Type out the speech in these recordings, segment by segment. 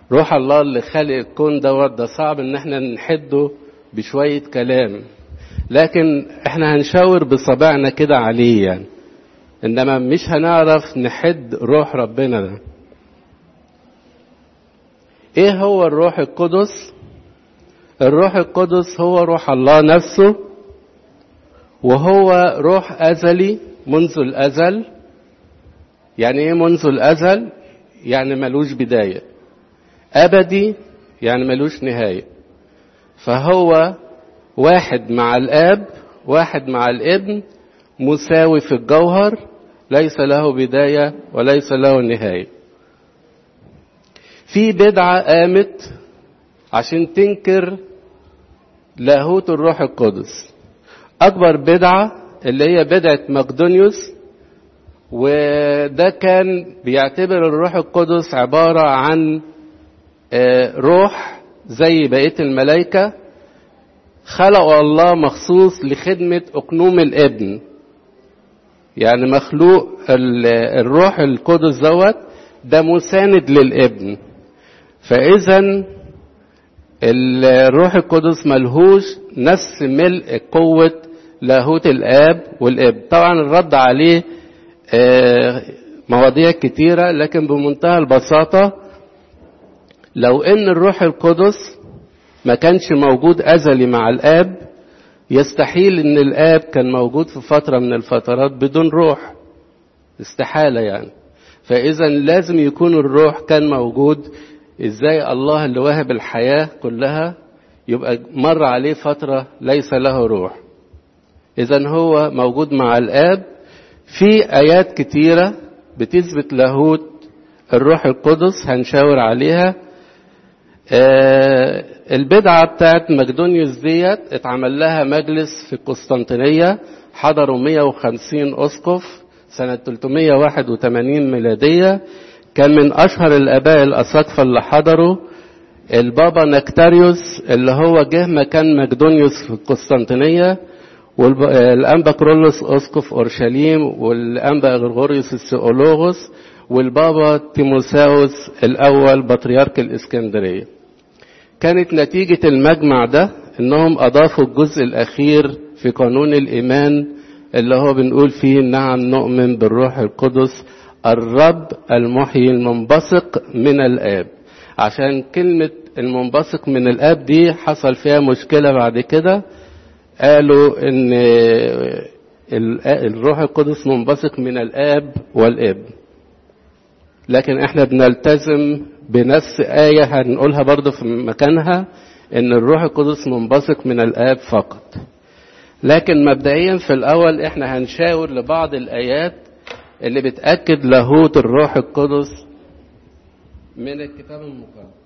روح الله اللي خلق الكون دوت ده صعب ان احنا نحده بشوية كلام لكن احنا هنشاور بصبعنا كده عليه يعني انما مش هنعرف نحد روح ربنا ده ايه هو الروح القدس الروح القدس هو روح الله نفسه وهو روح ازلي منذ الازل يعني ايه منذ الازل يعني ملوش بدايه ابدي يعني ملوش نهايه فهو واحد مع الاب واحد مع الابن مساوي في الجوهر ليس له بدايه وليس له نهايه في بدعه قامت عشان تنكر لاهوت الروح القدس اكبر بدعه اللي هي بدعه مقدونيوس وده كان بيعتبر الروح القدس عباره عن روح زي بقيه الملائكه خلقه الله مخصوص لخدمه اقنوم الابن يعني مخلوق الروح القدس دوت ده مساند للابن فاذا الروح القدس ملهوش نفس ملء قوة لاهوت الآب والابن طبعا الرد عليه مواضيع كتيرة لكن بمنتهى البساطة لو ان الروح القدس ما كانش موجود أزلي مع الآب يستحيل ان الآب كان موجود في فترة من الفترات بدون روح استحالة يعني فإذا لازم يكون الروح كان موجود ازاي الله اللي واهب الحياة كلها يبقى مر عليه فترة ليس له روح اذا هو موجود مع الاب في ايات كتيرة بتثبت لاهوت الروح القدس هنشاور عليها آه البدعة بتاعت مقدونيوس ديت اتعمل لها مجلس في قسطنطينية حضروا 150 اسقف سنة 381 ميلادية كان من اشهر الاباء الاساقفه اللي حضروا البابا نكتاريوس اللي هو جه مكان مقدونيوس في القسطنطينيه والانبا كرولوس اسقف اورشليم والانبا غرغوريوس السيولوغوس والبابا تيموساوس الاول بطريرك الاسكندريه كانت نتيجه المجمع ده انهم اضافوا الجزء الاخير في قانون الايمان اللي هو بنقول فيه نعم نؤمن بالروح القدس الرب المحيي المنبثق من الآب عشان كلمة المنبثق من الآب دي حصل فيها مشكلة بعد كده قالوا إن الروح القدس منبثق من الآب والابن لكن احنا بنلتزم بنفس آية هنقولها برضو في مكانها إن الروح القدس منبثق من الآب فقط لكن مبدئيا في الأول احنا هنشاور لبعض الآيات اللي بتأكد لاهوت الروح القدس من الكتاب المقدس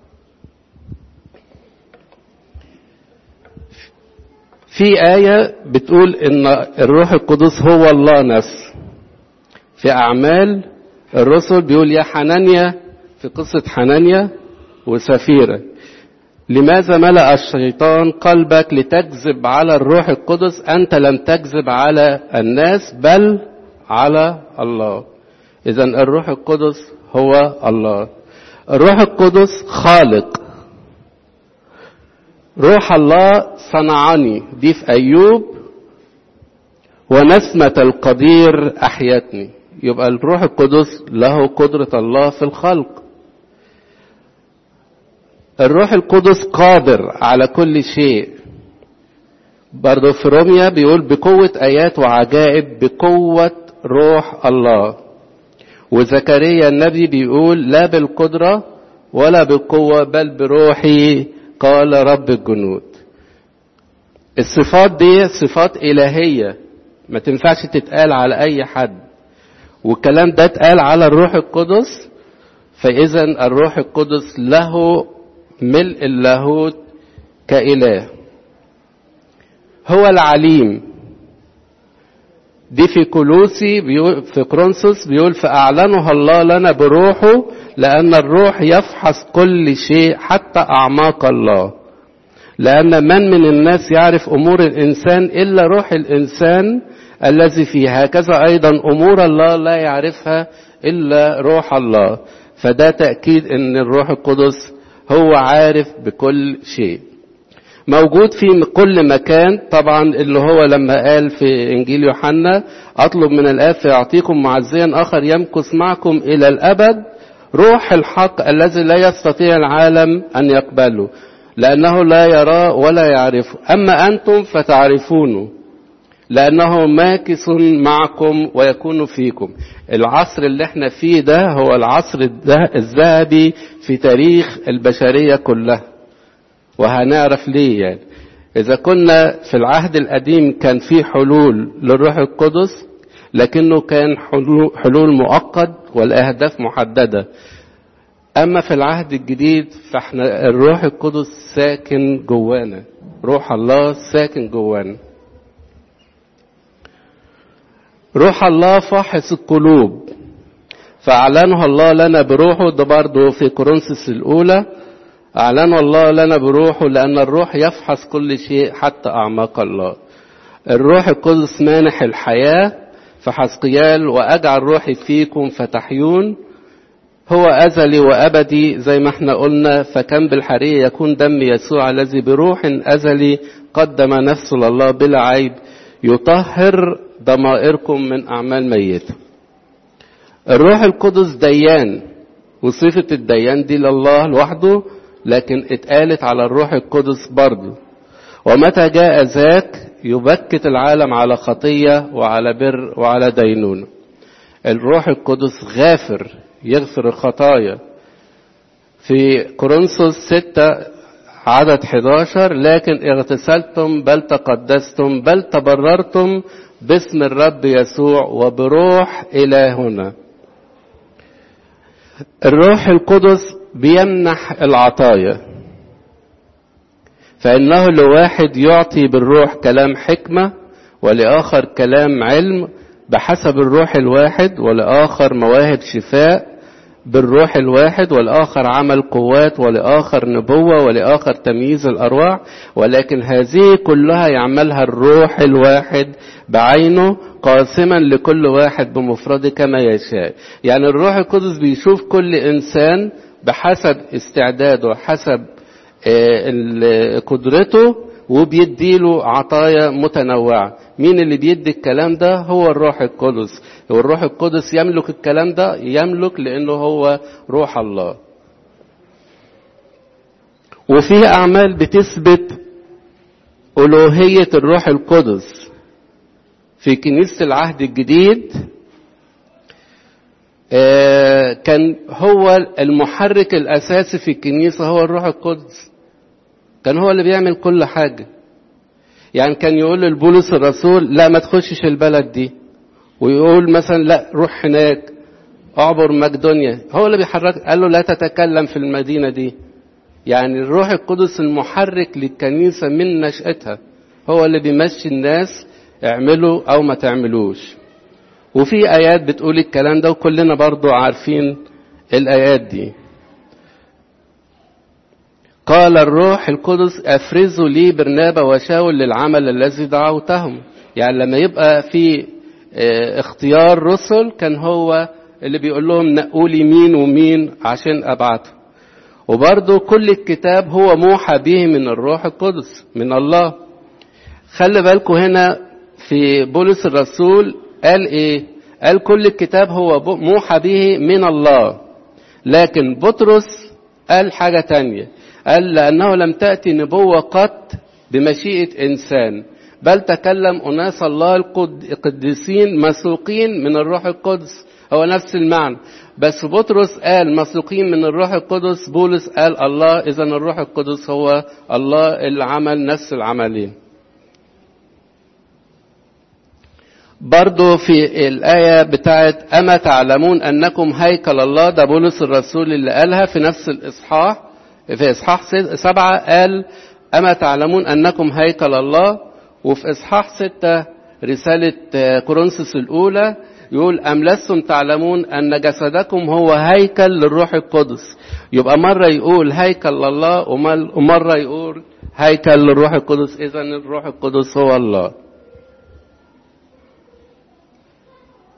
في آية بتقول إن الروح القدس هو الله نفسه في أعمال الرسل بيقول يا حنانيا في قصة حنانيا وسفيرة لماذا ملأ الشيطان قلبك لتكذب على الروح القدس أنت لم تكذب على الناس بل على الله اذا الروح القدس هو الله الروح القدس خالق روح الله صنعني دي في ايوب ونسمة القدير احيتني يبقى الروح القدس له قدرة الله في الخلق الروح القدس قادر على كل شيء برضه في روميا بيقول بقوة آيات وعجائب بقوة روح الله وزكريا النبي بيقول لا بالقدرة ولا بالقوة بل بروحي قال رب الجنود الصفات دي صفات إلهية ما تنفعش تتقال على أي حد والكلام ده اتقال على الروح القدس فإذا الروح القدس له ملء اللاهوت كإله هو العليم دي في كولوسي بيقول في كرونسوس بيقول فأعلنها الله لنا بروحه لأن الروح يفحص كل شيء حتى أعماق الله لأن من من الناس يعرف أمور الإنسان إلا روح الإنسان الذي فيه هكذا أيضا أمور الله لا يعرفها إلا روح الله فده تأكيد أن الروح القدس هو عارف بكل شيء موجود في كل مكان طبعا اللي هو لما قال في انجيل يوحنا اطلب من الاب فيعطيكم معزيا اخر يمكث معكم الى الابد روح الحق الذي لا يستطيع العالم ان يقبله لانه لا يراه ولا يعرفه اما انتم فتعرفونه لأنه ماكث معكم ويكون فيكم العصر اللي احنا فيه ده هو العصر الذهبي في تاريخ البشرية كلها وهنعرف ليه يعني إذا كنا في العهد القديم كان في حلول للروح القدس لكنه كان حلول مؤقت والأهداف محددة أما في العهد الجديد فاحنا الروح القدس ساكن جوانا روح الله ساكن جوانا روح الله فاحص القلوب فأعلنها الله لنا بروحه ده برضه في كورنثوس الأولى أعلنها الله لنا بروحه لأن الروح يفحص كل شيء حتى أعماق الله الروح القدس مانح الحياة فحسقيال وأجعل روحي فيكم فتحيون هو أزلي وأبدي زي ما احنا قلنا فكم بالحرية يكون دم يسوع الذي بروح أزلي قدم نفسه لله بلا عيب يطهر ضمائركم من أعمال ميتة الروح القدس ديان وصفة الديان دي لله لوحده لكن اتقالت على الروح القدس برضه ومتى جاء ذاك يبكت العالم على خطية وعلى بر وعلى دينونة الروح القدس غافر يغفر الخطايا في كورنثوس 6 عدد 11 لكن اغتسلتم بل تقدستم بل تبررتم باسم الرب يسوع وبروح إلهنا الروح القدس بيمنح العطايا فإنه لواحد يعطي بالروح كلام حكمة ولآخر كلام علم بحسب الروح الواحد ولآخر مواهب شفاء بالروح الواحد والآخر عمل قوات ولآخر نبوة ولآخر تمييز الأرواح ولكن هذه كلها يعملها الروح الواحد بعينه قاسما لكل واحد بمفرده كما يشاء يعني الروح القدس بيشوف كل إنسان بحسب استعداده حسب قدرته وبيديله عطايا متنوعة مين اللي بيدي الكلام ده هو الروح القدس والروح القدس يملك الكلام ده يملك لأنه هو روح الله وفي أعمال بتثبت ألوهية الروح القدس في كنيسة العهد الجديد كان هو المحرك الأساسي في الكنيسة هو الروح القدس كان هو اللي بيعمل كل حاجة يعني كان يقول لبولس الرسول لا ما تخشش البلد دي ويقول مثلا لا روح هناك اعبر مقدونيا هو اللي بيحرك قال له لا تتكلم في المدينة دي يعني الروح القدس المحرك للكنيسة من نشأتها هو اللي بيمشي الناس اعملوا او ما تعملوش وفي ايات بتقول الكلام ده وكلنا برضو عارفين الايات دي قال الروح القدس افرزوا لي برنابا وشاول للعمل الذي دعوتهم يعني لما يبقى في اختيار رسل كان هو اللي بيقول لهم نقوا لي مين ومين عشان ابعته وبرضه كل الكتاب هو موحى به من الروح القدس من الله خلي بالكم هنا في بولس الرسول قال ايه قال كل الكتاب هو موحى به من الله لكن بطرس قال حاجة تانية قال لأنه لم تأتي نبوة قط بمشيئة إنسان بل تكلم أناس الله القديسين مسوقين من الروح القدس هو نفس المعنى بس بطرس قال مسوقين من الروح القدس بولس قال الله إذا الروح القدس هو الله اللي عمل نفس العملين برضو في الآية بتاعت أما تعلمون أنكم هيكل الله ده بولس الرسول اللي قالها في نفس الإصحاح في إصحاح سبعة قال أما تعلمون أنكم هيكل الله وفي إصحاح ستة رسالة كورنثوس الأولى يقول أم لستم تعلمون أن جسدكم هو هيكل للروح القدس يبقى مرة يقول هيكل الله ومرة يقول هيكل للروح القدس إذا الروح القدس هو الله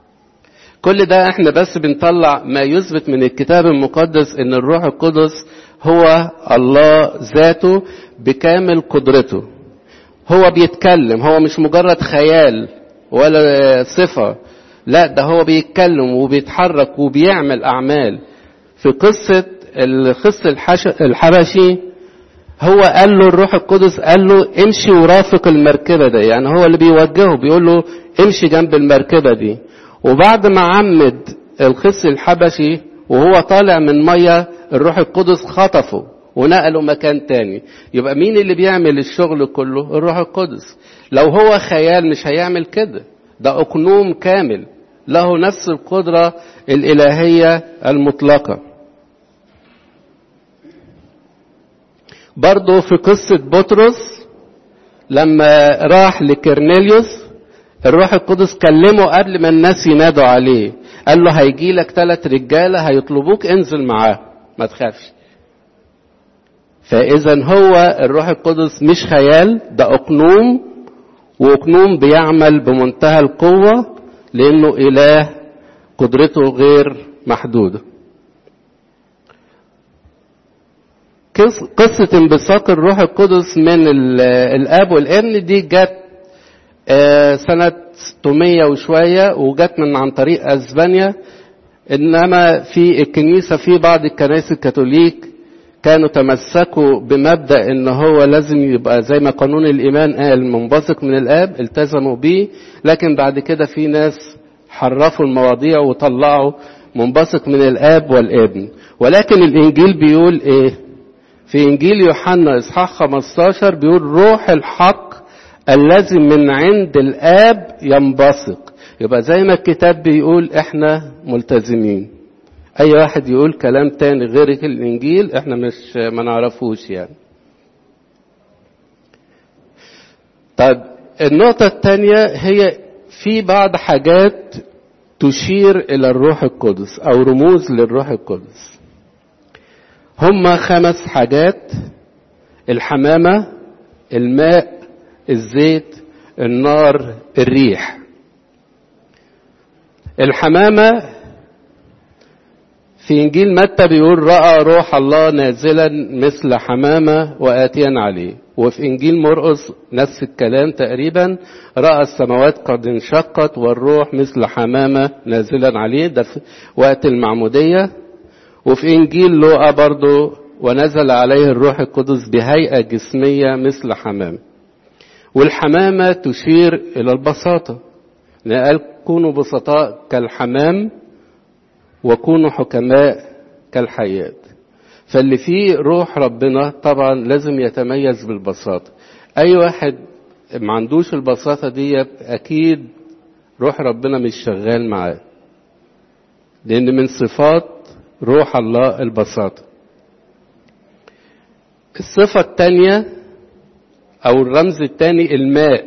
كل ده احنا بس بنطلع ما يثبت من الكتاب المقدس ان الروح القدس هو الله ذاته بكامل قدرته هو بيتكلم هو مش مجرد خيال ولا صفة لا ده هو بيتكلم وبيتحرك وبيعمل أعمال في قصة الخص الحبشي هو قال له الروح القدس قال له امشي ورافق المركبة دي يعني هو اللي بيوجهه بيقول له امشي جنب المركبة دي وبعد ما عمد الخص الحبشي وهو طالع من مية الروح القدس خطفه ونقله مكان تاني يبقى مين اللي بيعمل الشغل كله الروح القدس لو هو خيال مش هيعمل كده ده أقنوم كامل له نفس القدرة الإلهية المطلقة برضه في قصة بطرس لما راح لكرنيليوس الروح القدس كلمه قبل ما الناس ينادوا عليه قال له هيجي لك ثلاث رجالة هيطلبوك انزل معاه ما تخافش فإذا هو الروح القدس مش خيال ده أقنوم وأقنوم بيعمل بمنتهى القوة لأنه إله قدرته غير محدودة قصة انبثاق الروح القدس من الآب والابن دي جت سنة 600 وشوية وجت من عن طريق أسبانيا إنما في الكنيسة في بعض الكنائس الكاثوليك كانوا تمسكوا بمبدأ إن هو لازم يبقى زي ما قانون الإيمان قال منبثق من الآب التزموا بيه لكن بعد كده في ناس حرفوا المواضيع وطلعوا منبثق من الآب والابن ولكن الإنجيل بيقول إيه؟ في إنجيل يوحنا إصحاح 15 بيقول روح الحق الذي من عند الآب ينبثق يبقى زي ما الكتاب بيقول إحنا ملتزمين أي واحد يقول كلام تاني غير الإنجيل إحنا مش ما نعرفوش يعني طب النقطة الثانية هي في بعض حاجات تشير إلى الروح القدس أو رموز للروح القدس هما خمس حاجات الحمامة الماء الزيت النار الريح الحمامة في إنجيل متى بيقول رأى روح الله نازلا مثل حمامة وآتيا عليه وفي إنجيل مرقس نفس الكلام تقريبا رأى السماوات قد انشقت والروح مثل حمامة نازلا عليه ده في وقت المعمودية وفي إنجيل لوقا برضو ونزل عليه الروح القدس بهيئة جسمية مثل حمام والحمامة تشير إلى البساطة قال كونوا بسطاء كالحمام وكونوا حكماء كالحيات فاللي فيه روح ربنا طبعا لازم يتميز بالبساطة أي واحد ما عندوش البساطة دي أكيد روح ربنا مش شغال معاه لأن من صفات روح الله البساطة الصفة الثانية أو الرمز الثاني الماء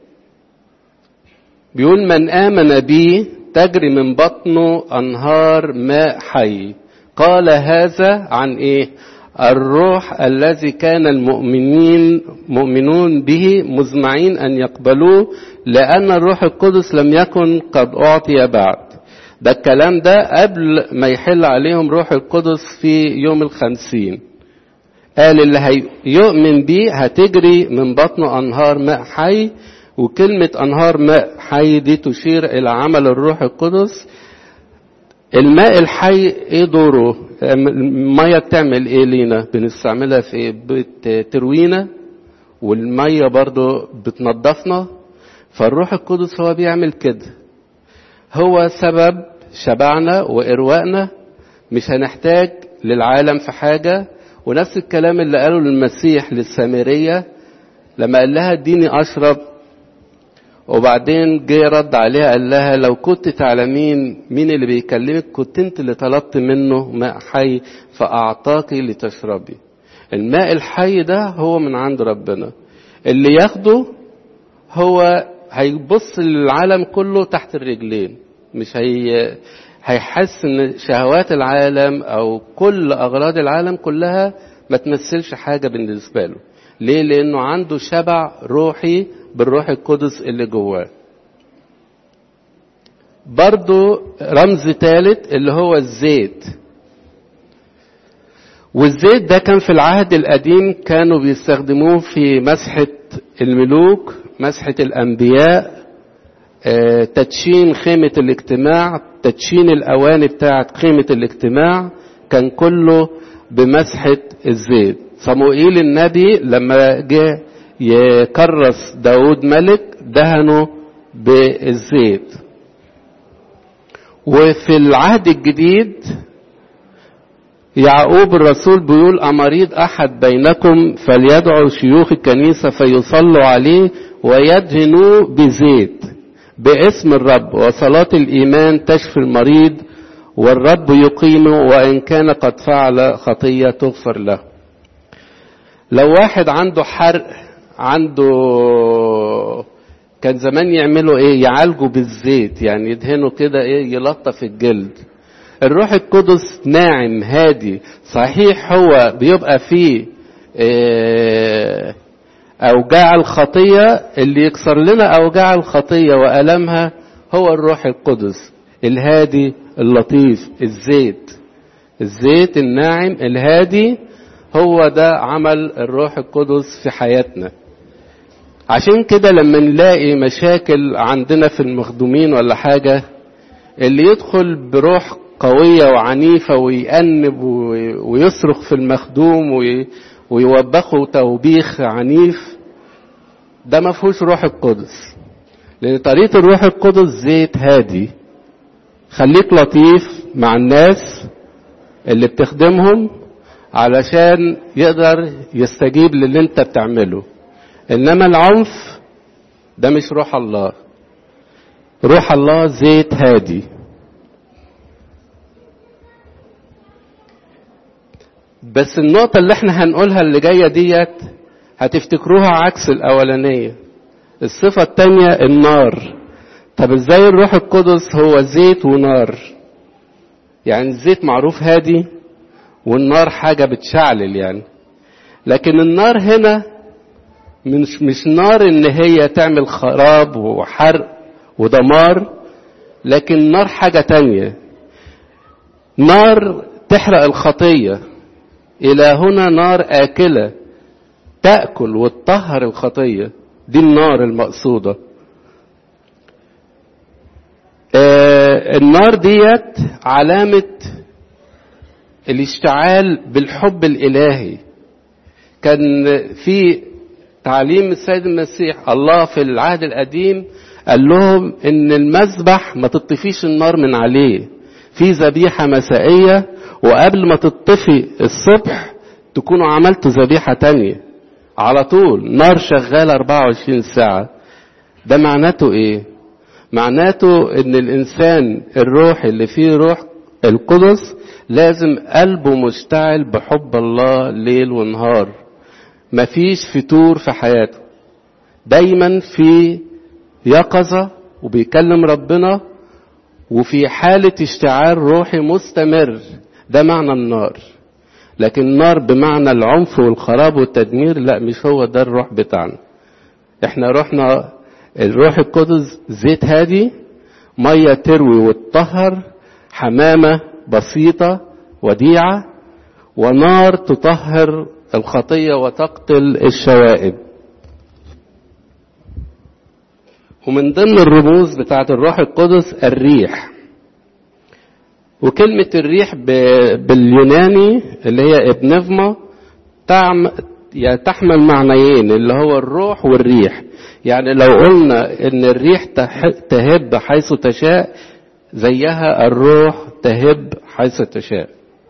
بيقول من آمن بي تجري من بطنه أنهار ماء حي قال هذا عن إيه الروح الذي كان المؤمنين مؤمنون به مزمعين أن يقبلوه لأن الروح القدس لم يكن قد أعطي بعد ده الكلام ده قبل ما يحل عليهم روح القدس في يوم الخمسين قال اللي هيؤمن بيه هتجري من بطنه أنهار ماء حي وكلمة أنهار ماء حي دي تشير إلى عمل الروح القدس الماء الحي ايه دوره المية بتعمل ايه لينا بنستعملها في ايه بتروينا والمية برضو بتنضفنا فالروح القدس هو بيعمل كده هو سبب شبعنا وإرواءنا مش هنحتاج للعالم في حاجة ونفس الكلام اللي قاله المسيح للسامرية لما قال لها اديني أشرب وبعدين جه رد عليها قال لها لو كنت تعلمين مين اللي بيكلمك كنت انت اللي طلبت منه ماء حي فأعطاك لتشربي الماء الحي ده هو من عند ربنا اللي ياخده هو هيبص للعالم كله تحت الرجلين مش هي هيحس ان شهوات العالم او كل اغراض العالم كلها ما تمثلش حاجه بالنسبه له ليه لانه عنده شبع روحي بالروح القدس اللي جواه برضو رمز ثالث اللي هو الزيت والزيت ده كان في العهد القديم كانوا بيستخدموه في مسحة الملوك مسحة الأنبياء تدشين خيمة الاجتماع تدشين الأواني بتاعة خيمة الاجتماع كان كله بمسحة الزيت صموئيل النبي لما جه يكرس داود ملك دهنه بالزيت وفي العهد الجديد يعقوب الرسول بيقول أمريض أحد بينكم فليدعو شيوخ الكنيسة فيصلوا عليه ويدهنوا بزيت باسم الرب وصلاة الإيمان تشفي المريض والرب يقيمه وإن كان قد فعل خطية تغفر له لو واحد عنده حرق عنده كان زمان يعملوا ايه يعالجوا بالزيت يعني يدهنوا كده ايه يلطف الجلد الروح القدس ناعم هادي صحيح هو بيبقى فيه إيه اوجاع الخطيه اللي يكسر لنا اوجاع الخطيه والامها هو الروح القدس الهادي اللطيف الزيت الزيت الناعم الهادي هو ده عمل الروح القدس في حياتنا عشان كده لما نلاقي مشاكل عندنا في المخدومين ولا حاجة اللي يدخل بروح قوية وعنيفة ويأنب ويصرخ في المخدوم ويوبخه توبيخ عنيف ده ما فيهوش روح القدس لأن طريقة الروح القدس زيت هادي خليك لطيف مع الناس اللي بتخدمهم علشان يقدر يستجيب للي انت بتعمله انما العنف ده مش روح الله روح الله زيت هادي بس النقطة اللي احنا هنقولها اللي جاية ديت هتفتكروها عكس الأولانية الصفة التانية النار طب ازاي الروح القدس هو زيت ونار يعني الزيت معروف هادي والنار حاجة بتشعلل يعني لكن النار هنا مش مش نار ان هي تعمل خراب وحرق ودمار لكن نار حاجة تانية نار تحرق الخطية إلى هنا نار آكلة تأكل وتطهر الخطية دي النار المقصودة آه النار ديت علامة الاشتعال بالحب الإلهي كان في تعليم السيد المسيح الله في العهد القديم قال لهم ان المذبح ما تطفيش النار من عليه في ذبيحة مسائية وقبل ما تطفي الصبح تكونوا عملتوا ذبيحة تانية على طول نار شغالة 24 ساعة ده معناته ايه معناته ان الانسان الروح اللي فيه روح القدس لازم قلبه مشتعل بحب الله ليل ونهار مفيش فتور في حياته دايما في يقظة وبيكلم ربنا وفي حالة اشتعال روحي مستمر ده معنى النار لكن النار بمعنى العنف والخراب والتدمير لا مش هو ده الروح بتاعنا احنا روحنا الروح القدس زيت هادي مية تروي وتطهر حمامة بسيطة وديعة ونار تطهر الخطية وتقتل الشوائب ومن ضمن الرموز بتاعت الروح القدس الريح وكلمة الريح باليوناني اللي هي ابنفما تعم يعني تحمل معنيين اللي هو الروح والريح يعني لو قلنا ان الريح تهب حيث تشاء زيها الروح تهب حيث تشاء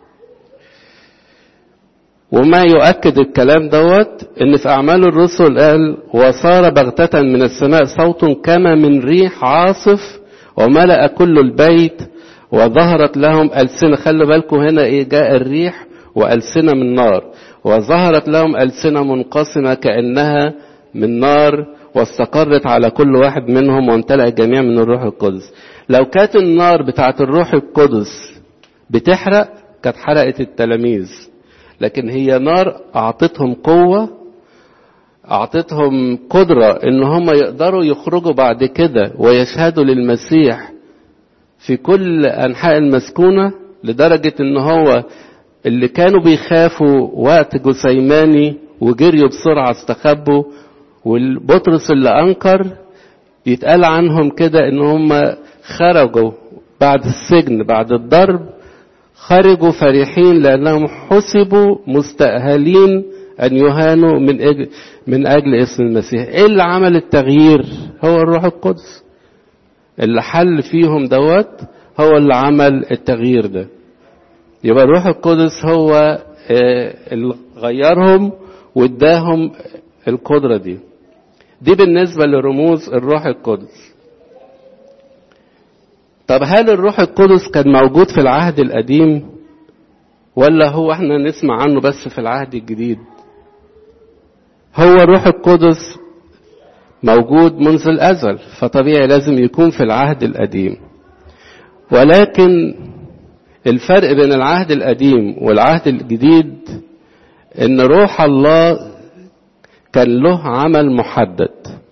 وما يؤكد الكلام دوت ان في اعمال الرسل قال وصار بغتة من السماء صوت كما من ريح عاصف وملأ كل البيت وظهرت لهم ألسنة خلوا بالكم هنا ايه جاء الريح وألسنة من نار وظهرت لهم ألسنة منقسمة كأنها من نار واستقرت على كل واحد منهم وامتلأ الجميع من الروح القدس لو كانت النار بتاعت الروح القدس بتحرق كانت حرقت التلاميذ لكن هي نار أعطتهم قوة أعطتهم قدرة إن هم يقدروا يخرجوا بعد كده ويشهدوا للمسيح في كل أنحاء المسكونة لدرجة إن هو اللي كانوا بيخافوا وقت جسيماني وجريوا بسرعة استخبوا والبطرس اللي أنكر يتقال عنهم كده إن هم خرجوا بعد السجن بعد الضرب خرجوا فرحين لأنهم حسبوا مستأهلين أن يهانوا من أجل, من أجل اسم المسيح إيه اللي عمل التغيير هو الروح القدس اللي حل فيهم دوت هو اللي عمل التغيير ده يبقى الروح القدس هو اللي غيرهم واداهم القدرة دي دي بالنسبة لرموز الروح القدس طب هل الروح القدس كان موجود في العهد القديم ولا هو احنا نسمع عنه بس في العهد الجديد هو الروح القدس موجود منذ الأزل فطبيعي لازم يكون في العهد القديم ولكن الفرق بين العهد القديم والعهد الجديد ان روح الله كان له عمل محدد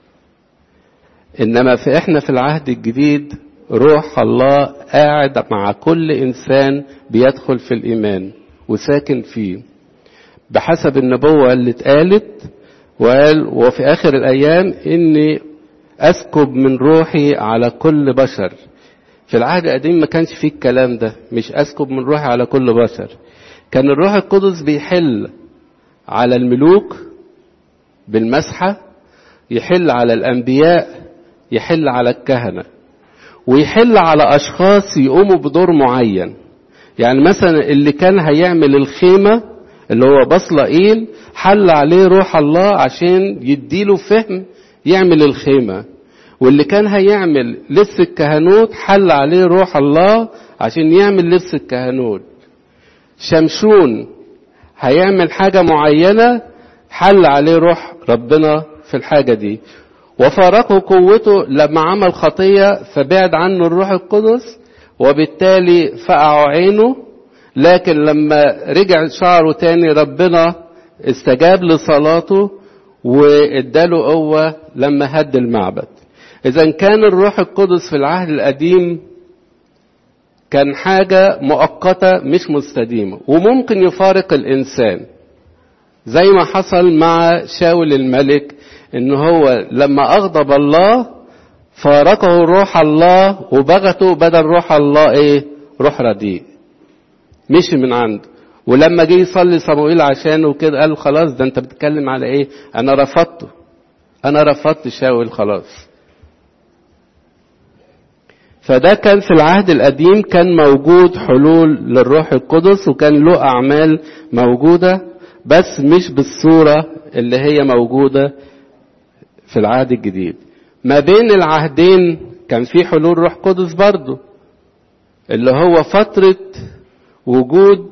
انما في احنا في العهد الجديد روح الله قاعد مع كل انسان بيدخل في الايمان وساكن فيه بحسب النبوة اللي اتقالت وقال وفي اخر الايام اني اسكب من روحي على كل بشر في العهد القديم ما كانش فيه الكلام ده مش اسكب من روحي على كل بشر كان الروح القدس بيحل على الملوك بالمسحة يحل على الأنبياء يحل على الكهنة ويحل على أشخاص يقوموا بدور معين يعني مثلا اللي كان هيعمل الخيمة اللي هو بصلائيل حل عليه روح الله عشان يديله فهم يعمل الخيمة واللي كان هيعمل لبس الكهنوت حل عليه روح الله عشان يعمل لبس الكهنوت شمشون هيعمل حاجة معينة حل عليه روح ربنا في الحاجة دي وفارقه قوته لما عمل خطية فبعد عنه الروح القدس وبالتالي فقعوا عينه لكن لما رجع شعره تاني ربنا استجاب لصلاته واداله قوة لما هد المعبد إذا كان الروح القدس في العهد القديم كان حاجة مؤقتة مش مستديمة وممكن يفارق الإنسان زي ما حصل مع شاول الملك إن هو لما أغضب الله فارقه روح الله وبغته بدل روح الله إيه روح رديء مشي من عنده ولما جه يصلي صموئيل عشانه كده قال خلاص ده انت بتتكلم على ايه انا رفضته انا رفضت شاول خلاص فده كان في العهد القديم كان موجود حلول للروح القدس وكان له أعمال موجودة بس مش بالصورة اللي هي موجودة في العهد الجديد ما بين العهدين كان في حلول روح قدس برضه اللي هو فترة وجود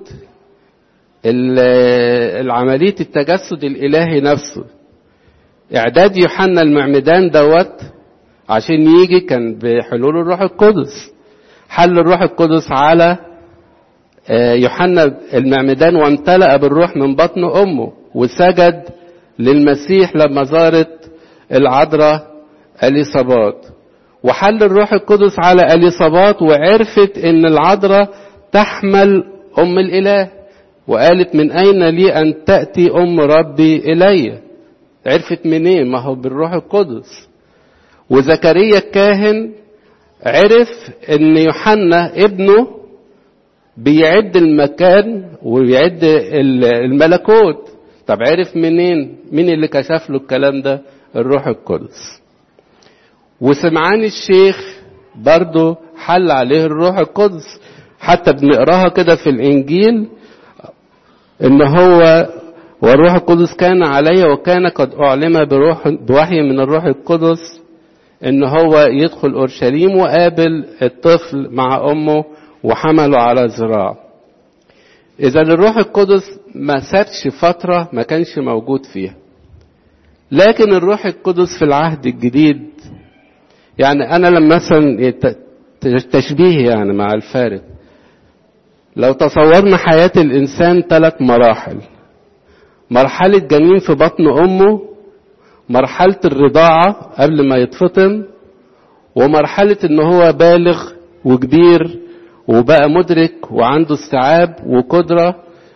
العملية التجسد الإلهي نفسه إعداد يوحنا المعمدان دوت عشان يجي كان بحلول الروح القدس حل الروح القدس على يوحنا المعمدان وامتلأ بالروح من بطن أمه وسجد للمسيح لما زارت العذراء اليصابات وحل الروح القدس على اليصابات وعرفت ان العذراء تحمل ام الاله وقالت من اين لي ان تاتي ام ربي الي عرفت منين ما هو بالروح القدس وزكريا الكاهن عرف ان يوحنا ابنه بيعد المكان وبيعد الملكوت طب عرف منين مين اللي كشف له الكلام ده الروح القدس وسمعان الشيخ برضه حل عليه الروح القدس حتى بنقراها كده في الانجيل ان هو والروح القدس كان علي وكان قد اعلم بروح بوحي من الروح القدس ان هو يدخل اورشليم وقابل الطفل مع امه وحمله على ذراع اذا الروح القدس ما سابش فتره ما كانش موجود فيها لكن الروح القدس في العهد الجديد يعني انا لما مثلا تشبيه يعني مع الفارق لو تصورنا حياة الإنسان ثلاث مراحل مرحلة جنين في بطن أمه مرحلة الرضاعة قبل ما يتفطم ومرحلة إن هو بالغ وكبير وبقى مدرك وعنده استيعاب وقدرة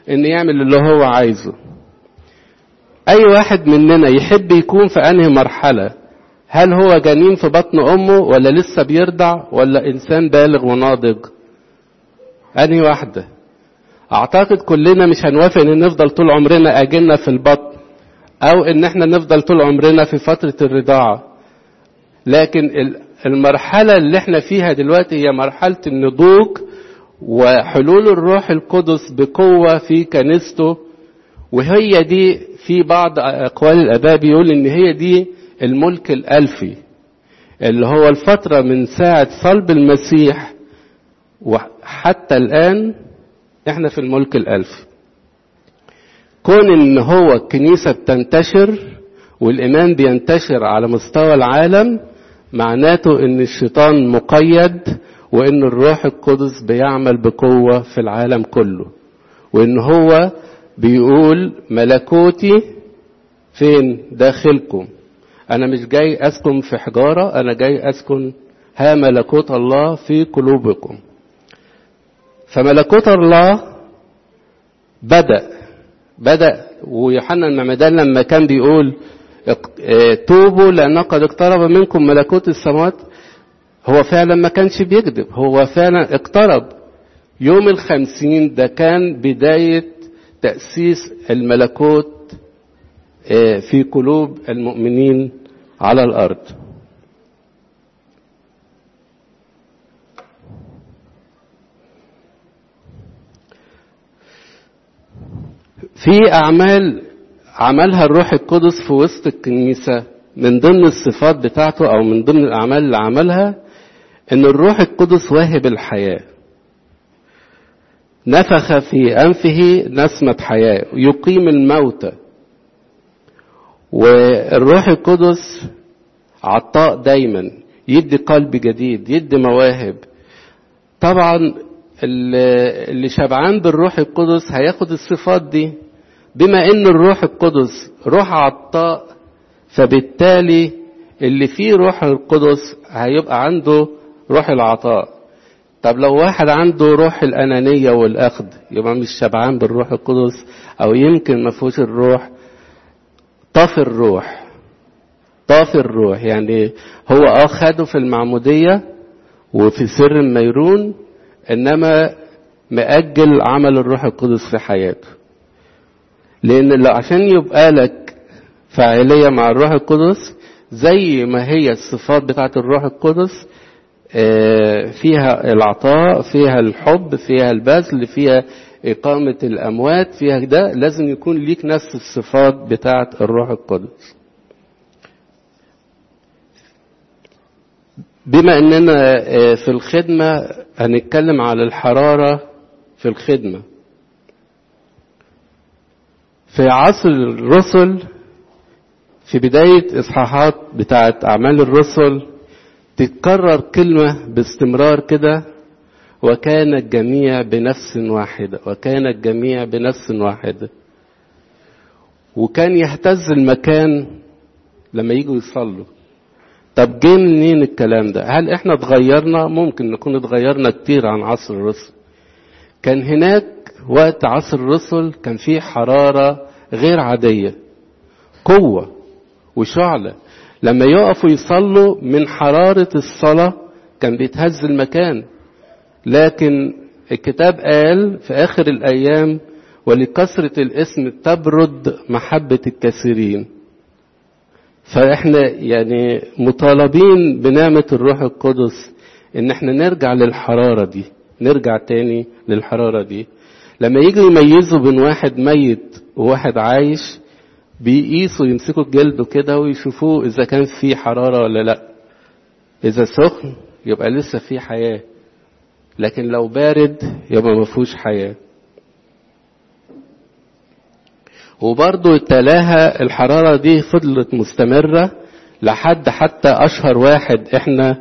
ان يعمل اللي هو عايزه اي واحد مننا يحب يكون في انهي مرحلة هل هو جنين في بطن امه ولا لسه بيرضع ولا انسان بالغ وناضج انهي واحدة اعتقد كلنا مش هنوافق ان نفضل طول عمرنا اجلنا في البطن او ان احنا نفضل طول عمرنا في فترة الرضاعة لكن المرحلة اللي احنا فيها دلوقتي هي مرحلة النضوج وحلول الروح القدس بقوة في كنيسته وهي دي في بعض أقوال الآباء بيقول إن هي دي الملك الألفي اللي هو الفترة من ساعة صلب المسيح وحتى الآن احنا في الملك الألفي كون إن هو الكنيسة بتنتشر والإيمان بينتشر على مستوى العالم معناته إن الشيطان مقيد وإن الروح القدس بيعمل بقوة في العالم كله وإن هو بيقول ملكوتي فين داخلكم انا مش جاي اسكن في حجارة انا جاي اسكن ها ملكوت الله في قلوبكم فملكوت الله بدأ بدأ ويوحنا المعمدان لما كان بيقول توبوا لأن قد اقترب منكم ملكوت السماوات هو فعلا ما كانش بيكذب هو فعلا اقترب يوم الخمسين ده كان بداية تأسيس الملكوت في قلوب المؤمنين على الأرض في أعمال عملها الروح القدس في وسط الكنيسة من ضمن الصفات بتاعته أو من ضمن الأعمال اللي عملها إن الروح القدس واهب الحياة نفخ في أنفه نسمة حياة يقيم الموتى والروح القدس عطاء دايما يدي قلب جديد يدي مواهب طبعا اللي شبعان بالروح القدس هياخد الصفات دي بما ان الروح القدس روح عطاء فبالتالي اللي فيه روح القدس هيبقى عنده روح العطاء طب لو واحد عنده روح الأنانية والأخذ يبقى مش شبعان بالروح القدس أو يمكن ما فيهوش الروح طافي الروح طافي الروح يعني هو اه خده في المعمودية وفي سر الميرون إنما مأجل عمل الروح القدس في حياته لأن لو عشان يبقى لك فاعلية مع الروح القدس زي ما هي الصفات بتاعة الروح القدس فيها العطاء فيها الحب فيها البذل فيها إقامة الأموات فيها ده لازم يكون ليك نفس الصفات بتاعة الروح القدس بما أننا في الخدمة هنتكلم على الحرارة في الخدمة في عصر الرسل في بداية إصحاحات بتاعة أعمال الرسل تتكرر كلمة باستمرار كده وكان الجميع بنفس واحدة وكان الجميع بنفس واحدة وكان يهتز المكان لما يجوا يصلوا طب جه منين الكلام ده هل احنا اتغيرنا ممكن نكون اتغيرنا كتير عن عصر الرسل كان هناك وقت عصر الرسل كان فيه حرارة غير عادية قوة وشعلة لما يقفوا يصلوا من حرارة الصلاة كان بيتهز المكان لكن الكتاب قال في آخر الأيام ولكثرة الاسم تبرد محبة الكثيرين فإحنا يعني مطالبين بنعمة الروح القدس إن إحنا نرجع للحرارة دي نرجع تاني للحرارة دي لما يجوا يميزوا بين واحد ميت وواحد عايش بيقيسوا يمسكوا جلده كده ويشوفوه إذا كان فيه حرارة ولا لأ إذا سخن يبقى لسه فيه حياة لكن لو بارد يبقى ما فيهوش حياة وبرضه تلاها الحرارة دي فضلت مستمرة لحد حتى أشهر واحد إحنا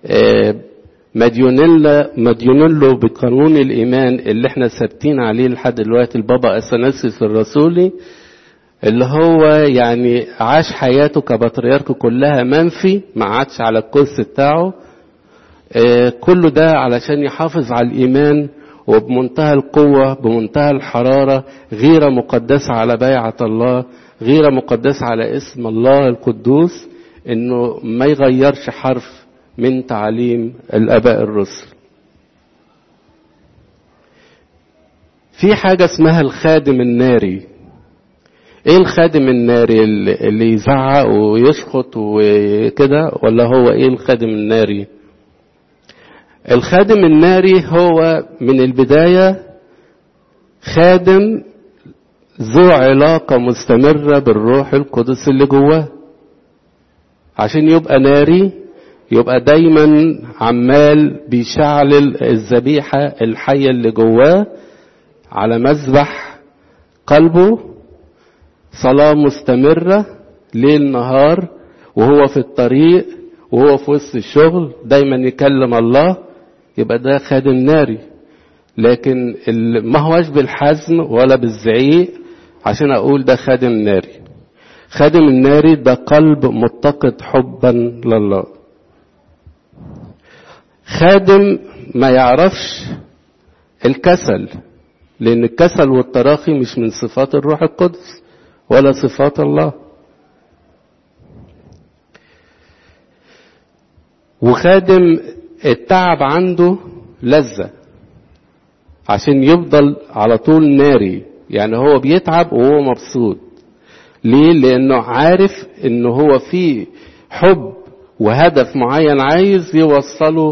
مديونين له بقانون الإيمان اللي إحنا ثابتين عليه لحد دلوقتي البابا أثناسيوس الرسولي اللي هو يعني عاش حياته كبطريرك كلها منفي ما عادش على الكرسي بتاعه كله ده علشان يحافظ على الإيمان وبمنتهى القوة بمنتهى الحرارة غيرة مقدسة على بيعة الله غيرة مقدسة على اسم الله القدوس انه ما يغيرش حرف من تعاليم الاباء الرسل في حاجة اسمها الخادم الناري ايه الخادم الناري اللي يزعق ويشخط وكده ولا هو ايه الخادم الناري الخادم الناري هو من البداية خادم ذو علاقة مستمرة بالروح القدس اللي جواه عشان يبقى ناري يبقى دايما عمال بيشعل الذبيحة الحية اللي جواه على مذبح قلبه صلاة مستمرة ليل نهار وهو في الطريق وهو في وسط الشغل دايما يكلم الله يبقى ده خادم ناري لكن ما هوش بالحزم ولا بالزعيق عشان اقول ده خادم ناري خادم الناري ده قلب متقد حبا لله خادم ما يعرفش الكسل لان الكسل والتراخي مش من صفات الروح القدس ولا صفات الله وخادم التعب عنده لذة عشان يفضل على طول ناري يعني هو بيتعب وهو مبسوط ليه لانه عارف ان هو في حب وهدف معين عايز يوصله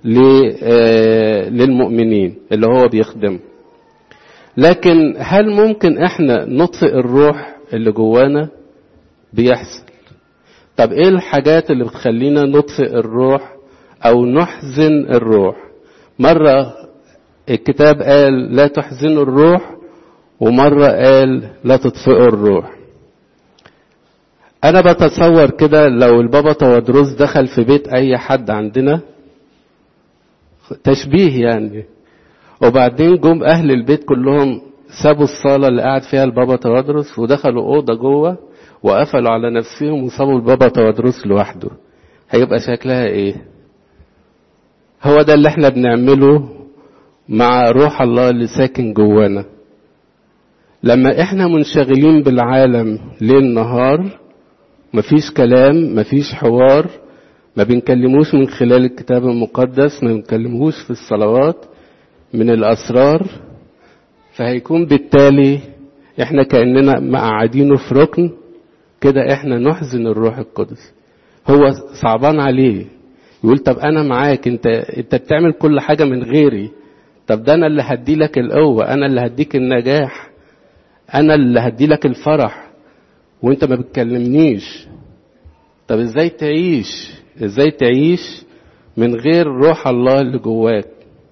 للمؤمنين اللي هو بيخدمه لكن هل ممكن احنا نطفئ الروح اللي جوانا بيحصل طب ايه الحاجات اللي بتخلينا نطفئ الروح او نحزن الروح مرة الكتاب قال لا تحزنوا الروح ومرة قال لا تطفئوا الروح انا بتصور كده لو البابا تودروس دخل في بيت اي حد عندنا تشبيه يعني وبعدين جم اهل البيت كلهم سابوا الصاله اللي قاعد فيها البابا توادرس ودخلوا اوضه جوه وقفلوا على نفسهم وسابوا البابا توادرس لوحده هيبقى شكلها ايه هو ده اللي احنا بنعمله مع روح الله اللي ساكن جوانا لما احنا منشغلين بالعالم ليل نهار مفيش كلام مفيش حوار ما بنكلموش من خلال الكتاب المقدس ما بنكلموش في الصلوات من الأسرار فهيكون بالتالي احنا كأننا مقعدينه في ركن كده احنا نحزن الروح القدس هو صعبان عليه يقول طب انا معاك انت انت بتعمل كل حاجة من غيري طب ده انا اللي هدي لك القوة انا اللي هديك النجاح انا اللي هدي لك الفرح وانت ما بتكلمنيش طب ازاي تعيش ازاي تعيش من غير روح الله اللي جواك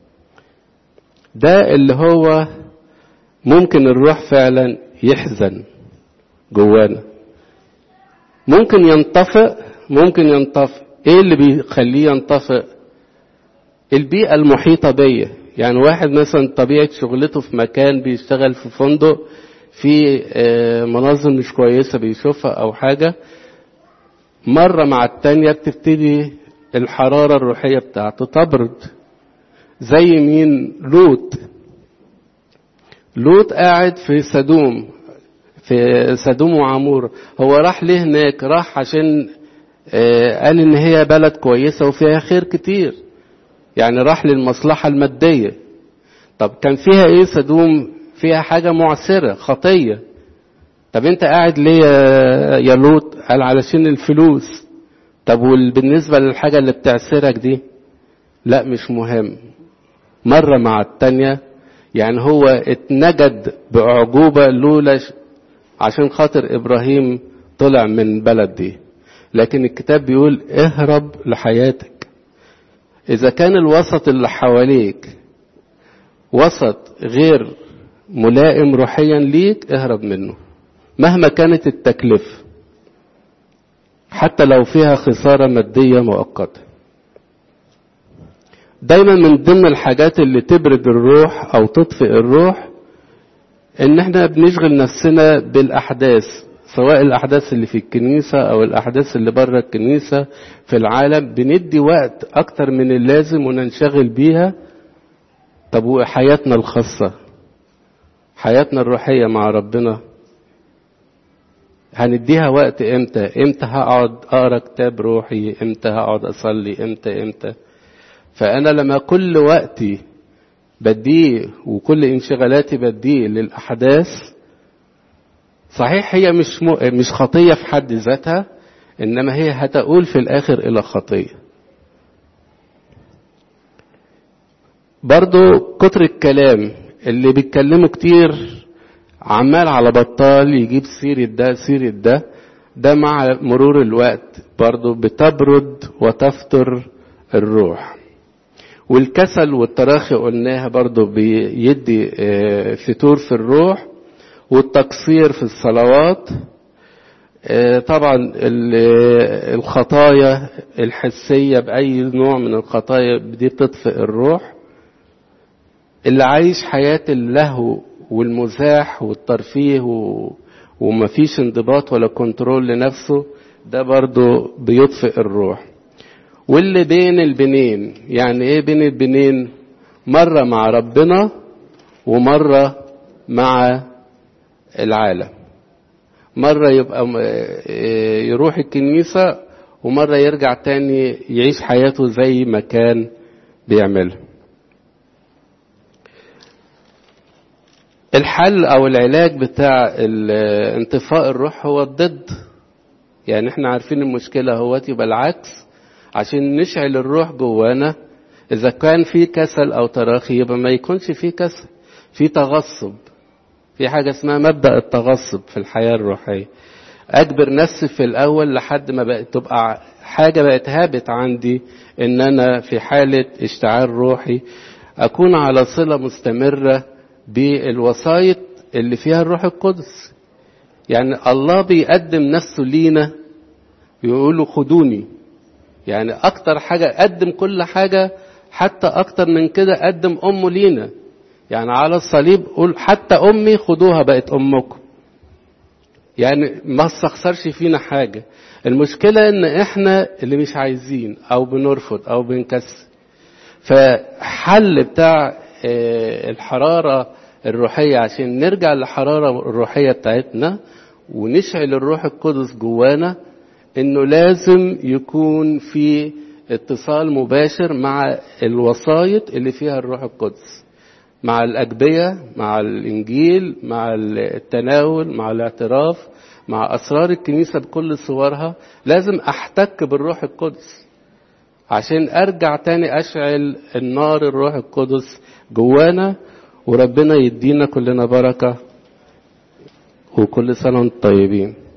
ده اللي هو ممكن الروح فعلا يحزن جوانا ممكن ينطفئ ممكن ينطفئ ايه اللي بيخليه ينطفئ البيئة المحيطة بيا يعني واحد مثلا طبيعة شغلته في مكان بيشتغل في فندق في مناظر مش كويسة بيشوفها او حاجة مرة مع التانية بتبتدي الحرارة الروحية بتاعته تبرد زي مين لوط لوط قاعد في سدوم في سدوم وعمور هو راح ليه هناك راح عشان قال ان هي بلد كويسة وفيها خير كتير يعني راح للمصلحة المادية طب كان فيها ايه سدوم فيها حاجة معسرة خطية طب انت قاعد ليه يا لوط قال علشان الفلوس طب وبالنسبة للحاجة اللي بتعسرك دي لا مش مهم مرة مع التانية يعني هو اتنجد بأعجوبة لولا عشان خاطر إبراهيم طلع من بلد دي لكن الكتاب بيقول اهرب لحياتك إذا كان الوسط اللي حواليك وسط غير ملائم روحيا ليك اهرب منه مهما كانت التكلفة حتى لو فيها خسارة مادية مؤقتة دايما من ضمن الحاجات اللي تبرد الروح او تطفئ الروح ان احنا بنشغل نفسنا بالاحداث سواء الاحداث اللي في الكنيسة او الاحداث اللي بره الكنيسة في العالم بندي وقت اكتر من اللازم وننشغل بيها طب وحياتنا الخاصة حياتنا الروحية مع ربنا هنديها وقت امتى امتى هقعد اقرا كتاب روحي امتى هقعد اصلي امتى امتى فانا لما كل وقتي بديه وكل انشغالاتي بديه للاحداث صحيح هي مش م... مش خطيه في حد ذاتها انما هي هتقول في الاخر الى خطيه برضو كتر الكلام اللي بيتكلموا كتير عمال على بطال يجيب سيرة ده سيرة ده ده مع مرور الوقت برضو بتبرد وتفتر الروح والكسل والتراخي قلناها برضو بيدي فتور في الروح والتقصير في الصلوات طبعا الخطايا الحسية بأي نوع من الخطايا دي بتطفئ الروح اللي عايش حياة اللهو والمزاح والترفيه و... ومفيش انضباط ولا كنترول لنفسه ده برضو بيطفئ الروح واللي بين البنين يعني ايه بين البنين مرة مع ربنا ومرة مع العالم مرة يبقى يروح الكنيسة ومرة يرجع تاني يعيش حياته زي ما كان بيعملها الحل او العلاج بتاع انطفاء الروح هو الضد يعني احنا عارفين المشكلة هو يبقى العكس عشان نشعل الروح جوانا اذا كان في كسل او تراخي يبقى ما يكونش في كسل في تغصب في حاجة اسمها مبدأ التغصب في الحياة الروحية اجبر نفسي في الاول لحد ما بقت تبقى حاجة بقت هابت عندي ان انا في حالة اشتعال روحي اكون على صلة مستمرة بالوسائط اللي فيها الروح القدس يعني الله بيقدم نفسه لينا يقولوا خدوني يعني اكتر حاجة قدم كل حاجة حتى اكتر من كده قدم امه لينا يعني على الصليب قول حتى امي خدوها بقت امكم يعني ما استخسرش فينا حاجة المشكلة ان احنا اللي مش عايزين او بنرفض او بنكسر فحل بتاع الحرارة الروحية عشان نرجع للحرارة الروحية بتاعتنا ونشعل الروح القدس جوانا انه لازم يكون في اتصال مباشر مع الوسائط اللي فيها الروح القدس مع الأجبية مع الإنجيل مع التناول مع الاعتراف مع أسرار الكنيسة بكل صورها لازم أحتك بالروح القدس عشان أرجع تاني أشعل النار الروح القدس جوانا وربنا يدينا كلنا بركة وكل سنة وانتم طيبين